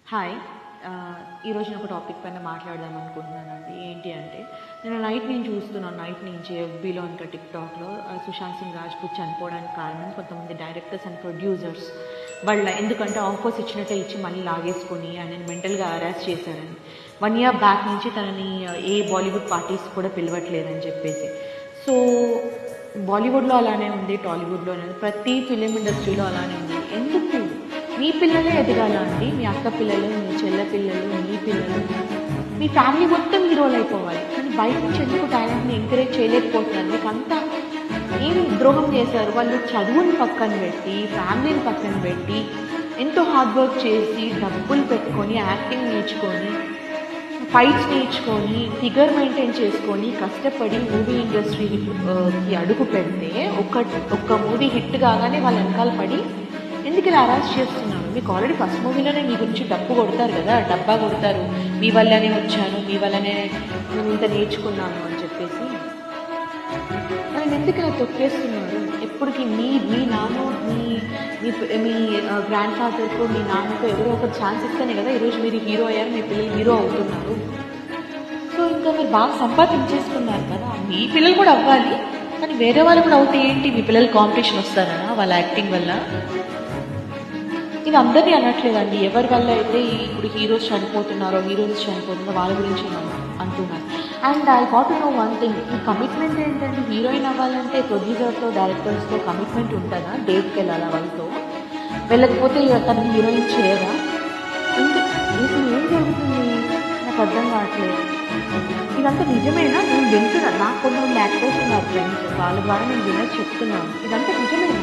Hi ఆ, ఈరోజు నేను ఒక టాపిక్ పైన మాట్లాడదాం అనుకుంటున్నానండి ఏంటి అంటే నేను నైట్ నేను చూస్తున్నాను నైట్ నుంచి ఎఫ్బీలో ఇంకా టిక్టాక్లో ఆ, సుశాంత్ సింగ్ రాజ్పూత్ చనిపోవడానికి కారణం కొంతమంది డైరెక్టర్స్ అండ్ ప్రొడ్యూసర్స్ వాళ్ళ ఎందుకంటే ఆఫర్స్ ఇచ్చినట్టే ఇచ్చి మళ్ళీ లాగేసుకొని ఆయన మెంటల్గా అరెస్ట్ చేశారని వన్ ఇయర్ బ్యాక్ నుంచి తనని ఆ, ఏ బాలీవుడ్ పార్టీస్ కూడా పిలవట్లేదని చెప్పేసి సో బాలీవుడ్లో అలానే ఉంది టాలీవుడ్లో అలానే ఉంది. ప్రతి ఫిలిం ఇండస్ట్రీలో అలానే ఉంది ఎందుకు మీ పిల్లలే ఎదగాల అండి మీ అక్క పిల్లలు మీ చెల్లె పిల్లలు మీ పిల్లలు మీ ఫ్యామిలీ మొత్తం హీరోలు అయిపోవాలి కానీ బయట నుంచి ఎందుకు టాలెంట్ని ఎంకరేజ్ చేయలేకపోతున్నారు మీకు అంతా ఏమి ద్రోహం చేశారు వాళ్ళు చదువుని పక్కన పెట్టి ఫ్యామిలీని పక్కన పెట్టి ఎంతో హార్డ్ వర్క్ చేసి డబ్బులు పెట్టుకొని యాక్టింగ్ నేర్చుకొని ఫైట్స్ నేర్చుకొని ఫిగర్ మెయింటైన్ చేసుకొని కష్టపడి మూవీ ఇండస్ట్రీకి అడుగు పెడితే ఒక ఒక్క మూవీ హిట్ కాగానే వాళ్ళ వెనకాల పడి ఎందుకు ఇలా అరెస్ట్ చేస్తున్నాను మీకు ఆల్రెడీ ఫస్ట్ మూవీలోనే మీ గురించి డప్పు కొడతారు కదా డబ్బా కొడతారు మీ వల్లనే వచ్చాను మీ వల్లనే నేను ఇంత నేర్చుకున్నాను అని చెప్పేసి ఆయన ఎందుకు ఇలా తొక్కేస్తున్నారు ఎప్పటికీ మీ మీ నాన్న మీ మీ మీ గ్రాండ్ ఫాదర్కు మీ నాన్నకు ఎవరో ఒక ఛాన్స్ ఇస్తేనే కదా ఈరోజు మీరు హీరో అయ్యారు మీ పిల్లలు హీరో అవుతున్నారు సో ఇంకా మీరు బాగా సంపాదించేసుకున్నారు కదా మీ పిల్లలు కూడా అవ్వాలి కానీ వేరే వాళ్ళు కూడా అవుతే ఏంటి మీ పిల్లలు కాంపిటీషన్ వస్తారా వాళ్ళ యాక్టింగ్ వల్ల ఇది అందరినీ అనట్లేదండి ఎవరి వల్ల అయితే ఈ ఇప్పుడు హీరోస్ చనిపోతున్నారో హీరోయిన్స్ చనిపోతున్నారో వాళ్ళ గురించి నేను అంటున్నాను and I got no one thing ఈ కమిట్మెంట్ ఏంటంటే హీరోయిన్ అవ్వాలంటే ప్రొడ్యూసర్తో డైరెక్టర్స్తో కమిట్మెంట్ ఉంటుందా డేట్కి వెళ్ళాలా వాళ్ళతో వెళ్ళకపోతే ఇక తను హీరోయిన్ చేయరా ఎందుకు ఇది ఏం జరుగుతుంది నాకు అర్థం కావట్లేదు ఇదంతా నిజమేనా నేను వింటున్నాను నాకు కొంతమంది యాక్టర్స్ ఉన్నారు ఫ్రెండ్స్ వాళ్ళ ద్వారా నేను వినర్ చెప్తున్నాను ఇదంతా నిజమేనా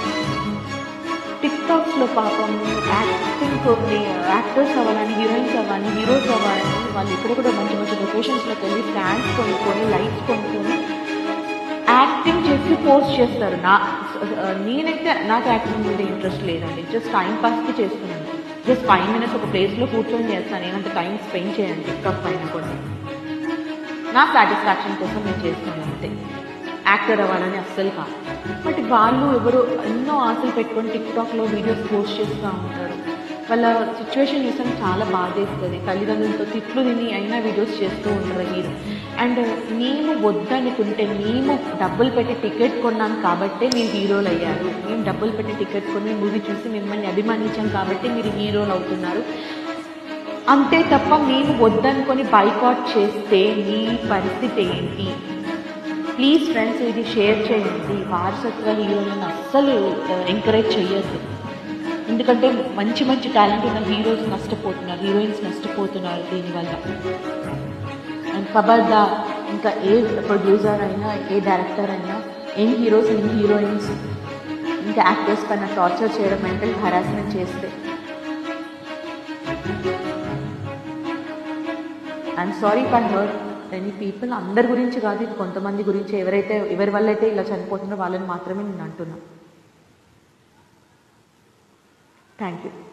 టిక్ టాక్స్లో పాపం యాక్టింగ్ యాక్టర్స్ అవ్వాలని హీరోయిన్స్ అవ్వాలని హీరోస్ అవ్వాలని వాళ్ళు ఇక్కడ కూడా మంచి మంచి లొకేషన్స్లోకి వెళ్ళి స్టాండ్స్ కొనుక్కొని లైట్స్ కొనుక్కొని యాక్టింగ్ చేసి పోస్ట్ చేస్తారు నా నేనైతే నాకు యాక్టింగ్ మీద ఇంట్రెస్ట్ లేదండి జస్ట్ టైం పాస్కి చేస్తున్నాను జస్ట్ ఫైవ్ మినిట్స్ ఒక ప్లేస్లో కూర్చొని చేస్తాను నేనంత టైం స్పెండ్ చేయను టిక్టాక్ పైన కూడా నా సాటిస్ఫాక్షన్ కోసం నేను చేస్తాను అంతే యాక్టర్ అవ్వాలని అస్సలు కాదు బట్ వాళ్ళు ఎవరు ఎన్నో ఆశలు పెట్టుకొని టిక్టాక్లో వీడియోస్ పోస్ట్ చేస్తూ ఉంటారు వాళ్ళ సిచ్యువేషన్ చూస్తే చాలా బాధేస్తుంది తల్లిదండ్రులతో తిట్లు తిని అయినా వీడియోస్ చేస్తూ ఉంటారు హీరో అండ్ మేము వద్దనుకుంటే మేము డబ్బులు పెట్టి టికెట్ కొన్నాం కాబట్టే మీరు హీరోలు అయ్యారు మేము డబ్బులు పెట్టి టికెట్ కొని మూవీ చూసి మిమ్మల్ని అభిమానించాం కాబట్టి మీరు హీరోలు అవుతున్నారు అంతే తప్ప మేము వద్దనుకొని బైకాట్ చేస్తే మీ పరిస్థితి ఏంటి ప్లీజ్ ఫ్రెండ్స్ ఇది షేర్ చేయండి వారసత్వ హీరోలను అస్సలు ఎంకరేజ్ చేయొద్దు ఎందుకంటే మంచి మంచి టాలెంట్ ఉన్న హీరోస్ నష్టపోతున్నారు హీరోయిన్స్ నష్టపోతున్నారు దీనివల్ల అండ్ ఖబర్దార్ ఇంకా ఏ ప్రొడ్యూసర్ అయినా ఏ డైరెక్టర్ అయినా ఏం హీరోస్ ఏం హీరోయిన్స్ ఇంకా యాక్టర్స్ పైన టార్చర్ చేయడం మెంటల్ హరాస్మెంట్ చేస్తే I'm sorry for her any people అందరి గురించి కాదు ఇది కొంతమంది గురించి ఎవరైతే ఎవరి వల్ల అయితే ఇలా చనిపోతున్నారో వాళ్ళని మాత్రమే నేను అంటున్నాను థ్యాంక్ యూ